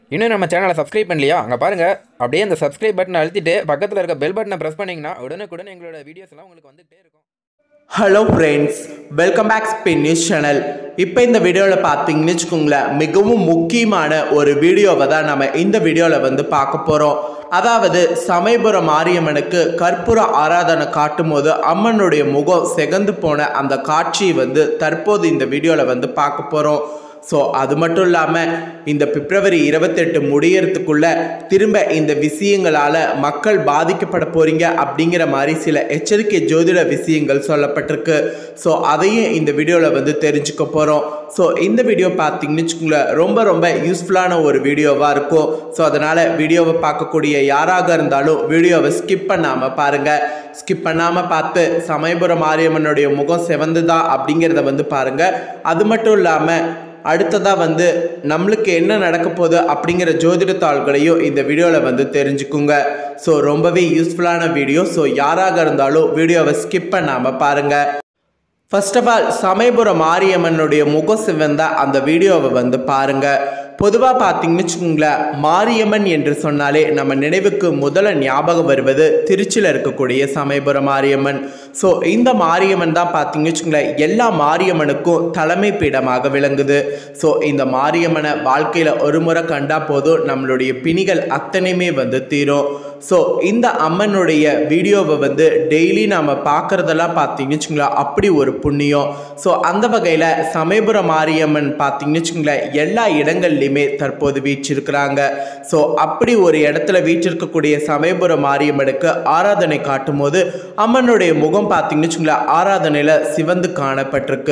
இன்னும் நம்ம சேனலை சப்ஸ்கிரைப் பண்ணலையா அங்கே பாருங்கள் அப்படியே அந்த சப்ஸ்கிரைப் பட்டனை அழுத்திட்டு பக்கத்தில் இருக்க பெல் பட்டனை ப்ரெஸ் பண்ணிங்கன்னா உடனுக்குடன் எங்களோட வீடியோஸ் எல்லாம் உங்களுக்கு வந்துகிட்டே இருக்கும் hello friends welcome back spin news channel இப்போ இந்த வீடியோவில் பார்த்தீங்கன்னு வச்சுக்கோங்களேன் மிகவும் முக்கியமான ஒரு வீடியோவை தான் நம்ம இந்த வீடியோவில் வந்து பார்க்க போகிறோம் அதாவது சமயபுரம் மாரியம்மனுக்கு கற்பூர ஆராதனை காட்டும் போது அம்மனுடைய முகம் செகந்து போன அந்த காட்சியை வந்து தற்போது இந்த வீடியோவில் வந்து பார்க்க போகிறோம் ஸோ அது மட்டும் இல்லாமல் இந்த பிப்ரவரி இருபத்தெட்டு முடியறதுக்குள்ள திரும்ப இந்த விஷயங்களால் மக்கள் பாதிக்கப்பட போறீங்க அப்படிங்கிற மாதிரி சில எச்சரிக்கை ஜோதிட விஷயங்கள் சொல்லப்பட்டிருக்கு ஸோ அதையும் இந்த வீடியோவில் வந்து தெரிஞ்சுக்க போகிறோம் ஸோ இந்த வீடியோ பார்த்தீங்கன்னு வச்சுக்கோங்களேன் ரொம்ப ரொம்ப யூஸ்ஃபுல்லான ஒரு வீடியோவாக இருக்கும் ஸோ அதனால் வீடியோவை பார்க்கக்கூடிய யாராக இருந்தாலும் வீடியோவை ஸ்கிப் பண்ணாமல் பாருங்கள் ஸ்கிப் பண்ணாமல் பார்த்து சமயபுரம் மாரியம்மனுடைய முகம் செவந்துதா அப்படிங்கிறத வந்து பாருங்கள் அது மட்டும் இல்லாமல் அடுத்ததாக வந்து நம்மளுக்கு என்ன நடக்க போகுது அப்படிங்கிற ஜோதிட தாள்களையும் இந்த வீடியோவில் வந்து தெரிஞ்சுக்குங்க ஸோ ரொம்பவே யூஸ்ஃபுல்லான வீடியோ ஸோ யாராக இருந்தாலும் வீடியோவை ஸ்கிப் பண்ணாமல் பாருங்கள் ஃபர்ஸ்ட் ஆஃப் ஆல் சமயபுரம் மாரியம்மனுடைய முக சிவந்த அந்த வீடியோவை வந்து பாருங்க பொதுவாக பார்த்தீங்கன்னு வச்சுக்கோங்களேன் மாரியம்மன் என்று சொன்னாலே நம்ம நினைவுக்கு முதல்ல ஞாபகம் வருவது திருச்சியில் இருக்கக்கூடிய சமயபுரம் மாரியம்மன் ஸோ இந்த மாரியம்மன் தான் பார்த்தீங்கன்னு வச்சுக்கோங்களேன் எல்லா மாரியம்மனுக்கும் தலைமை பீடமாக விளங்குது ஸோ இந்த மாரியம்மனை வாழ்க்கையில் ஒரு முறை கண்டா போதும் நம்மளுடைய பிணிகள் அத்தனையுமே வந்து தீரும் ஸோ இந்த அம்மனுடைய வீடியோவை வந்து டெய்லி நாம் பார்க்குறதெல்லாம் பார்த்தீங்கன்னு வச்சுங்களேன் அப்படி ஒரு புண்ணியம் ஸோ அந்த வகையில் சமயபுரம் மாரியம்மன் பார்த்தீங்கன்னு வச்சுங்களேன் எல்லா இடங்கள்லையுமே தற்போது வீற்றிருக்கிறாங்க ஸோ அப்படி ஒரு இடத்துல வீற்றிருக்கக்கூடிய சமயபுரம் மாரியம்மனுக்கு ஆராதனை காட்டும் போது அம்மனுடைய முகம் பார்த்தீங்கன்னு வச்சுங்களேன் ஆராதனையில் சிவந்து காணப்பட்டிருக்கு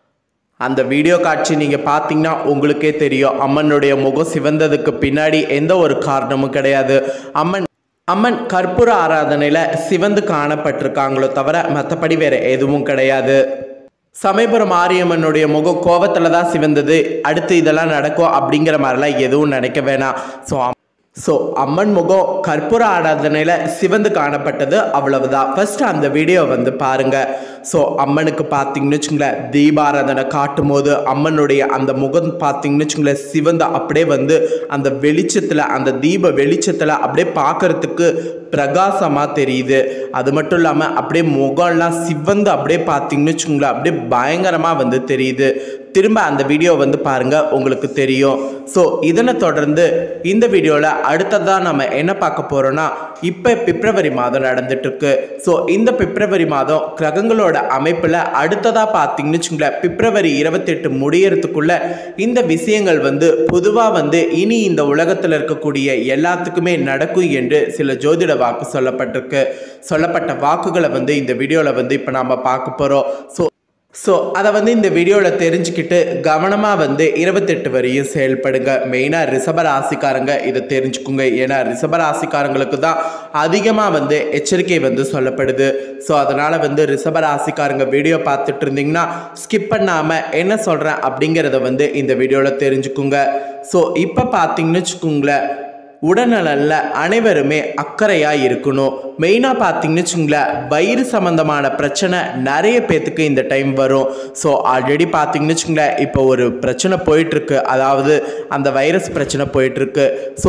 அந்த வீடியோ காட்சி நீங்கள் பார்த்தீங்கன்னா உங்களுக்கே தெரியும் அம்மனுடைய முகம் சிவந்ததுக்கு பின்னாடி எந்த ஒரு காரணமும் கிடையாது அம்மன் அம்மன் கற்பூர ஆராதனையில் சிவந்து காணப்பட்டிருக்காங்களோ தவிர மற்றபடி வேற எதுவும் கிடையாது சமயபுரம் மாரியம்மனுடைய முகம் கோவத்தில் தான் சிவந்தது அடுத்து இதெல்லாம் நடக்கும் அப்படிங்கிற மாதிரிலாம் எதுவும் நினைக்க வேணாம் ஸோ ஸோ அம்மன் முகம் கற்பூர ஆராதனையில் சிவந்து காணப்பட்டது அவ்வளவுதான் ஃபர்ஸ்ட் அந்த வீடியோ வந்து பாருங்க ஸோ அம்மனுக்கு பார்த்தீங்கன்னு வச்சுங்களேன் தீபாராதனை காட்டும் போது அம்மனுடைய அந்த முகம் பார்த்தீங்கன்னு வச்சுங்களேன் சிவந்து அப்படியே வந்து அந்த வெளிச்சத்தில் அந்த தீப வெளிச்சத்தில் அப்படியே பார்க்கறதுக்கு பிரகாசமாக தெரியுது அது மட்டும் இல்லாமல் அப்படியே முகம்லாம் சிவந்து அப்படியே பார்த்தீங்கன்னு வச்சுங்களேன் அப்படியே பயங்கரமாக வந்து தெரியுது திரும்ப அந்த வீடியோ வந்து பாருங்க உங்களுக்கு தெரியும் ஸோ இதனை தொடர்ந்து இந்த வீடியோவில் அடுத்ததாக நம்ம என்ன பார்க்க போகிறோம்னா இப்போ பிப்ரவரி மாதம் நடந்துட்டு இருக்கு ஸோ இந்த பிப்ரவரி மாதம் கிரகங்களோட அமைப்பில் அடுத்ததாக பார்த்தீங்கன்னு வச்சுங்களேன் பிப்ரவரி இருபத்தெட்டு முடியறதுக்குள்ள இந்த விஷயங்கள் வந்து பொதுவாக வந்து இனி இந்த உலகத்தில் இருக்கக்கூடிய எல்லாத்துக்குமே நடக்கும் என்று சில ஜோதிட வாக்கு சொல்லப்பட்டிருக்கு சொல்லப்பட்ட வாக்குகளை வந்து இந்த வீடியோவில் வந்து இப்போ நாம் பார்க்க போகிறோம் ஸோ ஸோ அதை வந்து இந்த வீடியோவில் தெரிஞ்சுக்கிட்டு கவனமாக வந்து இருபத்தெட்டு வரையும் செயல்படுங்க மெயினாக ரிஷப ராசிக்காரங்க இதை தெரிஞ்சுக்குங்க ஏன்னா ரிஷப ராசிக்காரங்களுக்கு தான் அதிகமாக வந்து எச்சரிக்கை வந்து சொல்லப்படுது ஸோ அதனால் வந்து ரிஷப ராசிக்காரங்க வீடியோ பார்த்துட்டு இருந்தீங்கன்னா ஸ்கிப் பண்ணாமல் என்ன சொல்கிறேன் அப்படிங்கிறத வந்து இந்த வீடியோவில் தெரிஞ்சுக்குங்க ஸோ இப்போ பார்த்தீங்கன்னு வச்சுக்கோங்களேன் உடல்நலனில் அனைவருமே அக்கறையாக இருக்கணும் மெயினாக பார்த்தீங்கன்னு வச்சுங்களேன் வயிறு சம்மந்தமான பிரச்சனை நிறைய பேர்த்துக்கு இந்த டைம் வரும் ஸோ ஆல்ரெடி பார்த்தீங்கன்னு வச்சுங்களேன் இப்போ ஒரு பிரச்சனை போயிட்டுருக்கு அதாவது அந்த வைரஸ் பிரச்சனை போயிட்டுருக்கு ஸோ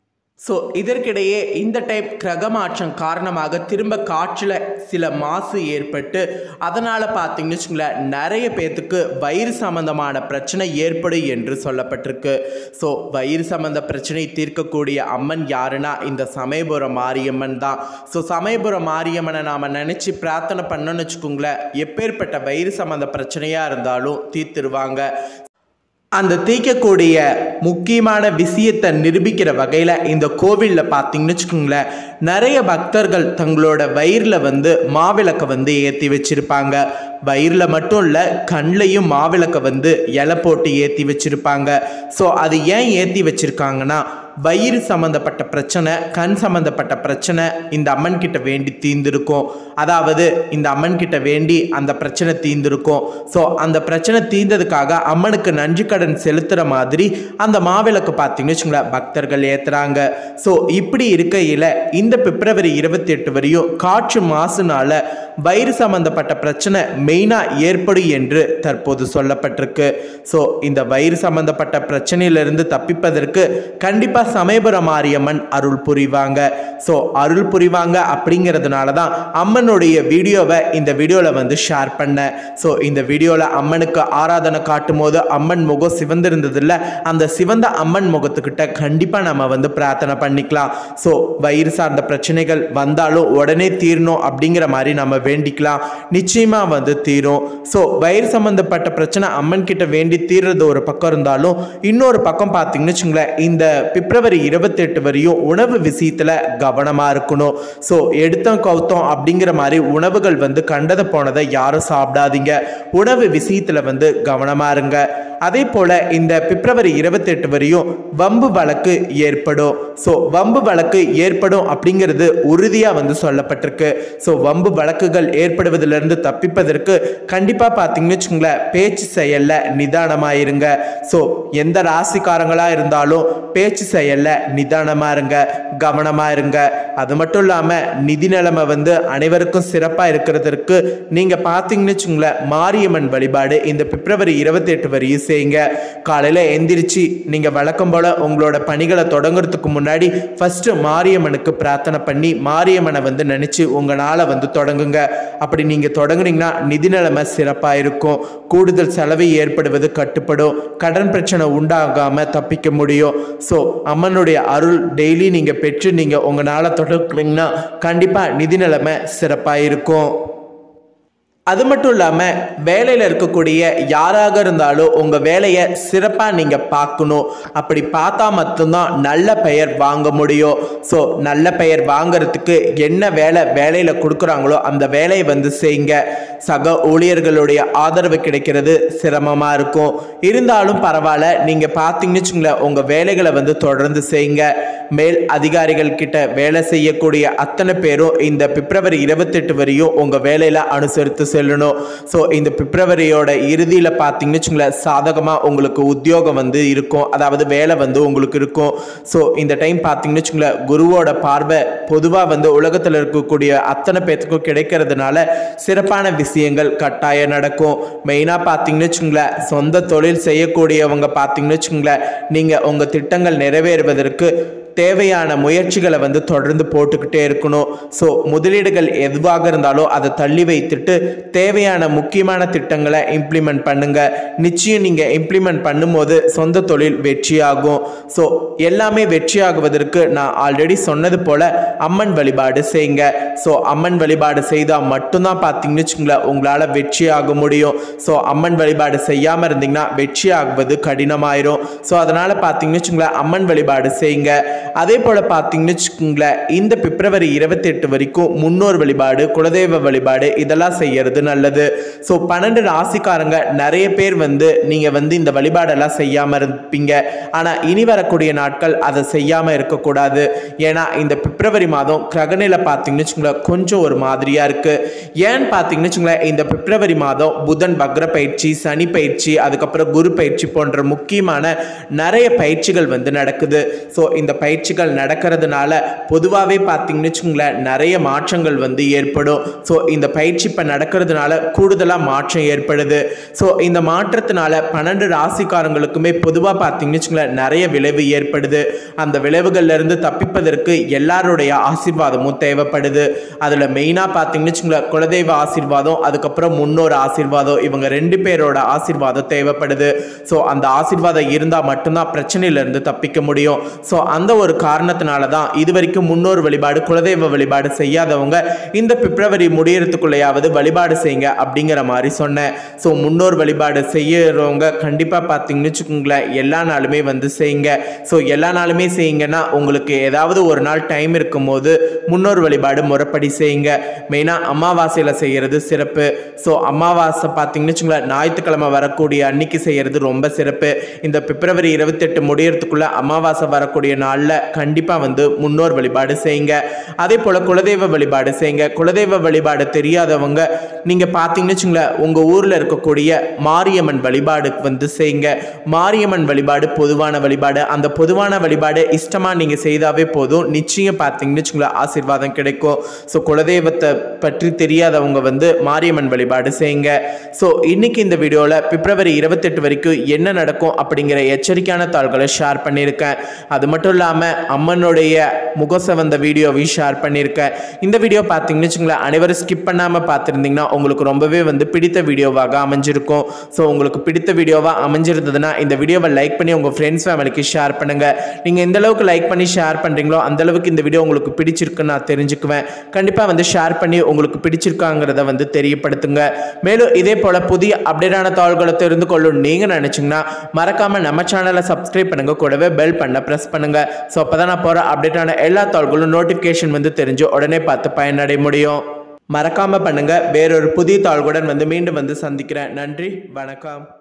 ஸோ இதற்கிடையே இந்த டைப் கிரக மாற்றம் காரணமாக திரும்ப காற்றில் சில மாசு ஏற்பட்டு அதனால் பார்த்தீங்கன்னு வச்சுங்களேன் நிறைய பேர்த்துக்கு வயிறு சம்பந்தமான பிரச்சனை ஏற்படும் என்று சொல்லப்பட்டிருக்கு ஸோ வயிறு சம்பந்த பிரச்சனை தீர்க்கக்கூடிய அம்மன் யாருன்னா இந்த சமயபுரம் மாரியம்மன் தான் ஸோ சமயபுரம் மாரியம்மனை நாம் நினச்சி பிரார்த்தனை பண்ணோன்னு வச்சுக்கோங்களேன் எப்பேற்பட்ட வயிறு சம்பந்த பிரச்சனையாக இருந்தாலும் தீர்த்துருவாங்க அந்த தீர்க்கக்கூடிய முக்கியமான விஷயத்தை நிரூபிக்கிற வகையில் இந்த கோவிலில் பார்த்தீங்கன்னு வச்சுக்கோங்களேன் நிறைய பக்தர்கள் தங்களோட வயிறில் வந்து மாவிளக்கை வந்து ஏற்றி வச்சுருப்பாங்க வயிறில் மட்டும் இல்லை கண்ணையும் மாவிளக்கை வந்து இலை போட்டு ஏற்றி வச்சுருப்பாங்க ஸோ அது ஏன் ஏற்றி வச்சுருக்காங்கன்னா வயிறு சம்மந்தப்பட்ட பிரச்சனை கண் சம்மந்தப்பட்ட பிரச்சனை இந்த அம்மன் கிட்ட வேண்டி தீர்ந்திருக்கும் அதாவது இந்த அம்மன் கிட்ட வேண்டி அந்த பிரச்சனை தீர்ந்திருக்கும் ஸோ அந்த பிரச்சனை தீர்ந்ததுக்காக அம்மனுக்கு நன்றி கடன் செலுத்துகிற மாதிரி அந்த மாவிளக்கு பார்த்தீங்கன்னு வச்சுங்களேன் பக்தர்கள் ஏற்றுறாங்க ஸோ இப்படி இருக்கையில் இந்த பிப்ரவரி இருபத்தி எட்டு வரையும் காற்று மாசுனால வயிறு சம்பந்தப்பட்ட பிரச்சனை மெயினாக ஏற்படும் என்று தற்போது சொல்லப்பட்டிருக்கு ஸோ இந்த வயிறு சம்பந்தப்பட்ட பிரச்சனையிலிருந்து தப்பிப்பதற்கு கண்டிப்பாக சமயபுரம் மாரியம்மன் அருள் புரிவாங்க ஸோ அருள் புரிவாங்க அப்படிங்கிறதுனால தான் அம்மனுடைய வீடியோவை இந்த வீடியோவில் வந்து ஷேர் பண்ணேன் ஸோ இந்த வீடியோவில் அம்மனுக்கு ஆராதனை காட்டும் போது அம்மன் முகம் சிவந்திருந்ததில்ல அந்த சிவந்த அம்மன் முகத்துக்கிட்ட கண்டிப்பாக நம்ம வந்து பிரார்த்தனை பண்ணிக்கலாம் ஸோ வயிறு சார்ந்த பிரச்சனைகள் வந்தாலும் உடனே தீரணும் அப்படிங்கிற மாதிரி நம்ம வேண்டிக்கலாம் நிச்சயமாக வந்து தீரும் ஸோ வயிறு சம்மந்தப்பட்ட பிரச்சனை அம்மன் கிட்ட வேண்டி தீர்றது ஒரு பக்கம் இருந்தாலும் இன்னொரு பக்கம் பார்த்தீங்கன்னு வச்சுங்களேன் இந்த பிப்ரவரி இருபத்தெட்டு வரையும் உணவு விஷயத்தில் கவனமாக இருக்கணும் ஸோ எடுத்தோம் கவுத்தோம் அப்படிங்கிற மாதிரி உணவுகள் வந்து கண்டதை போனதை யாரும் சாப்பிடாதீங்க உணவு விஷயத்தில் வந்து கவனமாக இருங்க அதே போல் இந்த பிப்ரவரி இருபத்தெட்டு வரையும் வம்பு வழக்கு ஏற்படும் ஸோ வம்பு வழக்கு ஏற்படும் அப்படிங்கிறது உறுதியாக வந்து சொல்லப்பட்டிருக்கு ஸோ வம்பு வழக்குகள் ஏற்படுவதிலிருந்து தப்பிப்பதற்கு கண்டிப்பாக பார்த்தீங்கன்னு வச்சுங்களேன் பேச்சு செயலில் நிதானமாக இருங்க ஸோ எந்த ராசிக்காரங்களாக இருந்தாலும் பேச்சு செயலில் நிதானமாக இருங்க கவனமாக இருங்க அது மட்டும் இல்லாமல் நிதி நிலைமை வந்து அனைவருக்கும் சிறப்பாக இருக்கிறதுக்கு நீங்கள் பார்த்தீங்கன்னு வச்சுங்களேன் மாரியம்மன் வழிபாடு இந்த பிப்ரவரி இருபத்தெட்டு வரையும் செய்யுங்க காலையில் எந்திரிச்சு நீங்கள் வழக்கம் போல் உங்களோட பணிகளை தொடங்குறதுக்கு முன்னாடி ஃபஸ்ட்டு மாரியம்மனுக்கு பிரார்த்தனை பண்ணி மாரியம்மனை வந்து நினச்சி உங்கள் நாளை வந்து தொடங்குங்க அப்படி நீங்கள் தொடங்குனீங்கன்னா நிதி நிலைமை சிறப்பாக இருக்கும் கூடுதல் செலவு ஏற்படுவது கட்டுப்படும் கடன் பிரச்சனை உண்டாகாமல் தப்பிக்க முடியும் ஸோ அம்மனுடைய அருள் டெய்லி நீங்கள் பெற்று நீங்கள் உங்கள் நாளை தொடங்குனீங்கன்னா கண்டிப்பாக நிதி நிலைமை சிறப்பாக இருக்கும் அது மட்டும் இல்லாமல் வேலையில் இருக்கக்கூடிய யாராக இருந்தாலும் உங்கள் வேலையை சிறப்பாக நீங்கள் பார்க்கணும் அப்படி பார்த்தா மட்டும்தான் நல்ல பெயர் வாங்க முடியும் ஸோ நல்ல பெயர் வாங்குறதுக்கு என்ன வேலை வேலையில் கொடுக்குறாங்களோ அந்த வேலையை வந்து செய்யுங்க சக ஊழியர்களுடைய ஆதரவு கிடைக்கிறது சிரமமாக இருக்கும் இருந்தாலும் பரவாயில்ல நீங்கள் பார்த்தீங்கன்னு வச்சுங்களேன் உங்கள் வேலைகளை வந்து தொடர்ந்து செய்யுங்க மேல் அதிகாரிகள் கிட்ட வேலை செய்யக்கூடிய அத்தனை பேரும் இந்த பிப்ரவரி இருபத்தெட்டு வரையும் உங்கள் வேலையில் அனுசரித்து செல்லணும் ஸோ இந்த பிப்ரவரியோட இறுதியில் பார்த்தீங்கன்னு வச்சுங்களேன் சாதகமாக உங்களுக்கு உத்தியோகம் வந்து இருக்கும் அதாவது வேலை வந்து உங்களுக்கு இருக்கும் ஸோ இந்த டைம் பார்த்தீங்கன்னு வச்சுங்களேன் குருவோட பார்வை பொதுவாக வந்து உலகத்தில் இருக்கக்கூடிய அத்தனை பேர்த்துக்கும் கிடைக்கிறதுனால சிறப்பான விஷயங்கள் கட்டாயம் நடக்கும் மெயினாக பார்த்தீங்கன்னு வச்சுங்களேன் சொந்த தொழில் செய்யக்கூடியவங்க பார்த்தீங்கன்னு வச்சுங்களேன் நீங்கள் உங்கள் திட்டங்கள் நிறைவேறுவதற்கு தேவையான முயற்சிகளை வந்து தொடர்ந்து போட்டுக்கிட்டே இருக்கணும் ஸோ முதலீடுகள் எதுவாக இருந்தாலும் அதை தள்ளி வைத்துட்டு தேவையான முக்கியமான திட்டங்களை இம்ப்ளிமெண்ட் பண்ணுங்க நிச்சயம் நீங்கள் இம்ப்ளிமெண்ட் பண்ணும்போது சொந்த தொழில் வெற்றியாகும் ஸோ எல்லாமே வெற்றியாகுவதற்கு நான் ஆல்ரெடி சொன்னது போல அம்மன் வழிபாடு செய்யுங்க ஸோ அம்மன் வழிபாடு செய்தால் மட்டும்தான் பார்த்தீங்கன்னு வச்சுங்களேன் உங்களால் வெற்றியாக முடியும் ஸோ அம்மன் வழிபாடு செய்யாமல் இருந்தீங்கன்னா வெற்றி ஆகுவது கடினமாயிரும் ஸோ அதனால் பார்த்தீங்கன்னு வச்சுங்களேன் அம்மன் வழிபாடு செய்யுங்க அதே போல் பார்த்தீங்கன்னு வச்சுக்கோங்களேன் இந்த பிப்ரவரி இருபத்தெட்டு வரைக்கும் முன்னோர் வழிபாடு குலதெய்வ வழிபாடு இதெல்லாம் செய்யறது நல்லது ஸோ பன்னெண்டு ராசிக்காரங்க நிறைய பேர் வந்து நீங்கள் வந்து இந்த வழிபாடெல்லாம் செய்யாமல் இருப்பீங்க ஆனால் இனி வரக்கூடிய நாட்கள் அதை செய்யாமல் இருக்கக்கூடாது ஏன்னா இந்த பிப்ரவரி மாதம் கிரகநிலை பார்த்தீங்கன்னு வச்சுக்கோங்களேன் கொஞ்சம் ஒரு மாதிரியாக இருக்குது ஏன்னு பார்த்தீங்கன்னு வச்சுக்கோங்களேன் இந்த பிப்ரவரி மாதம் புதன் வக்ர பயிற்சி சனி பயிற்சி அதுக்கப்புறம் குரு பயிற்சி போன்ற முக்கியமான நிறைய பயிற்சிகள் வந்து நடக்குது ஸோ இந்த பயிற்சிகள் நடக்கிறதுனால பொதுவாகவே பார்த்தீங்கன்னு வச்சுக்கோங்களேன் நிறைய மாற்றங்கள் வந்து ஏற்படும் ஸோ இந்த பயிற்சி இப்போ நடக்கிறதுனால கூடுதலாக மாற்றம் ஏற்படுது ஸோ இந்த மாற்றத்தினால பன்னெண்டு ராசிக்காரங்களுக்குமே பொதுவாக பார்த்தீங்கன்னு வச்சுக்கோங்களேன் நிறைய விளைவு ஏற்படுது அந்த விளைவுகள்ல இருந்து தப்பிப்பதற்கு எல்லாருடைய ஆசீர்வாதமும் தேவைப்படுது அதில் மெயினாக பார்த்தீங்கன்னு வச்சுக்கோங்களேன் குலதெய்வ ஆசீர்வாதம் அதுக்கப்புறம் முன்னோர் ஆசீர்வாதம் இவங்க ரெண்டு பேரோட ஆசீர்வாதம் தேவைப்படுது ஸோ அந்த ஆசீர்வாதம் இருந்தால் மட்டும்தான் பிரச்சனையிலேருந்து தப்பிக்க முடியும் ஸோ அந்த ஒரு காரணத்தினால தான் இது வரைக்கும் முன்னோர் வழிபாடு குலதெய்வ வழிபாடு செய்யாதவங்க இந்த பிப்ரவரி முடியறதுக்குள்ளேயாவது வழிபாடு செய்யுங்க அப்படிங்கிற மாதிரி சொன்னேன் ஸோ முன்னோர் வழிபாடு செய்யறவங்க கண்டிப்பாக பார்த்தீங்கன்னு வச்சுக்கோங்களேன் எல்லா நாளுமே வந்து செய்யுங்க ஸோ எல்லா நாளுமே செய்யுங்கன்னா உங்களுக்கு ஏதாவது ஒரு நாள் டைம் இருக்கும்போது முன்னோர் வழிபாடு முறைப்படி செய்யுங்க மெயினாக அமாவாசையில் செய்கிறது சிறப்பு ஸோ அமாவாசை பார்த்தீங்கன்னு வச்சுங்களேன் ஞாயிற்றுக்கிழமை வரக்கூடிய அன்னைக்கு செய்கிறது ரொம்ப சிறப்பு இந்த பிப்ரவரி இருபத்தெட்டு முடியறதுக்குள்ள அமாவாசை வரக்கூடிய நாளில் நாளில் கண்டிப்பாக வந்து முன்னோர் வழிபாடு செய்யுங்க அதே போல் குலதெய்வ வழிபாடு செய்யுங்க குலதெய்வ வழிபாடு தெரியாதவங்க நீங்கள் பார்த்தீங்கன்னு வச்சுங்களேன் உங்கள் ஊரில் இருக்கக்கூடிய மாரியம்மன் வழிபாடு வந்து செய்யுங்க மாரியம்மன் வழிபாடு பொதுவான வழிபாடு அந்த பொதுவான வழிபாடு இஷ்டமாக நீங்கள் செய்தாவே போதும் நிச்சயம் பார்த்தீங்கன்னு வச்சுங்களேன் ஆசீர்வாதம் கிடைக்கும் ஸோ குலதெய்வத்தை பற்றி தெரியாதவங்க வந்து மாரியம்மன் வழிபாடு செய்யுங்க ஸோ இன்னைக்கு இந்த வீடியோவில் பிப்ரவரி இருபத்தெட்டு வரைக்கும் என்ன நடக்கும் அப்படிங்கிற எச்சரிக்கையான தாள்களை ஷேர் பண்ணியிருக்கேன் அது மட்டும் இல்லாமல் அம்மனுடைய முகசவந்த வீடியோவையும் ஷேர் பண்ணியிருக்கேன் இந்த வீடியோ பார்த்தீங்கன்னு வச்சுங்களேன் அனைவரும் ஸ்கிப் பண்ணாமல் பார்த்துருந்தீங்கன்னா உங்களுக்கு ரொம்பவே வந்து பிடித்த வீடியோவாக அமைஞ்சிருக்கும் ஸோ உங்களுக்கு பிடித்த வீடியோவாக அமைஞ்சிருந்ததுன்னா இந்த வீடியோவை லைக் பண்ணி உங்கள் ஃப்ரெண்ட்ஸ் ஃபேமிலிக்கு ஷேர் பண்ணுங்கள் நீங்கள் எந்த அளவுக்கு லைக் பண்ணி ஷேர் பண்ணுறீங்களோ அந்த அளவுக்கு இந்த வீடியோ உங்களுக்கு பிடிச்சிருக்குன்னு நான் தெரிஞ்சுக்குவேன் கண்டிப்பாக வந்து ஷேர் பண்ணி உங்களுக்கு பிடிச்சிருக்காங்கிறத வந்து தெரியப்படுத்துங்க மேலும் இதே போல் புதிய அப்டேட்டான தாள்களை தெரிந்து கொள்ளும் நீங்கள் நினச்சிங்கன்னா மறக்காமல் நம்ம சேனலை சப்ஸ்கிரைப் பண்ணுங்க கூடவே பெல் பண்ண ப்ரெஸ் பண்ணுங்க ஸோ அப்போ தான் நான் போகிற அப்டேட்டான எல்லா தாள்களும் நோட்டிஃபிகேஷன் வந்து தெரிஞ்சு உடனே பார்த்து பயனடைய முடியும் மறக்காமல் பண்ணுங்க வேறொரு புதிய தாள்களுடன் வந்து மீண்டும் வந்து சந்திக்கிறேன் நன்றி வணக்கம்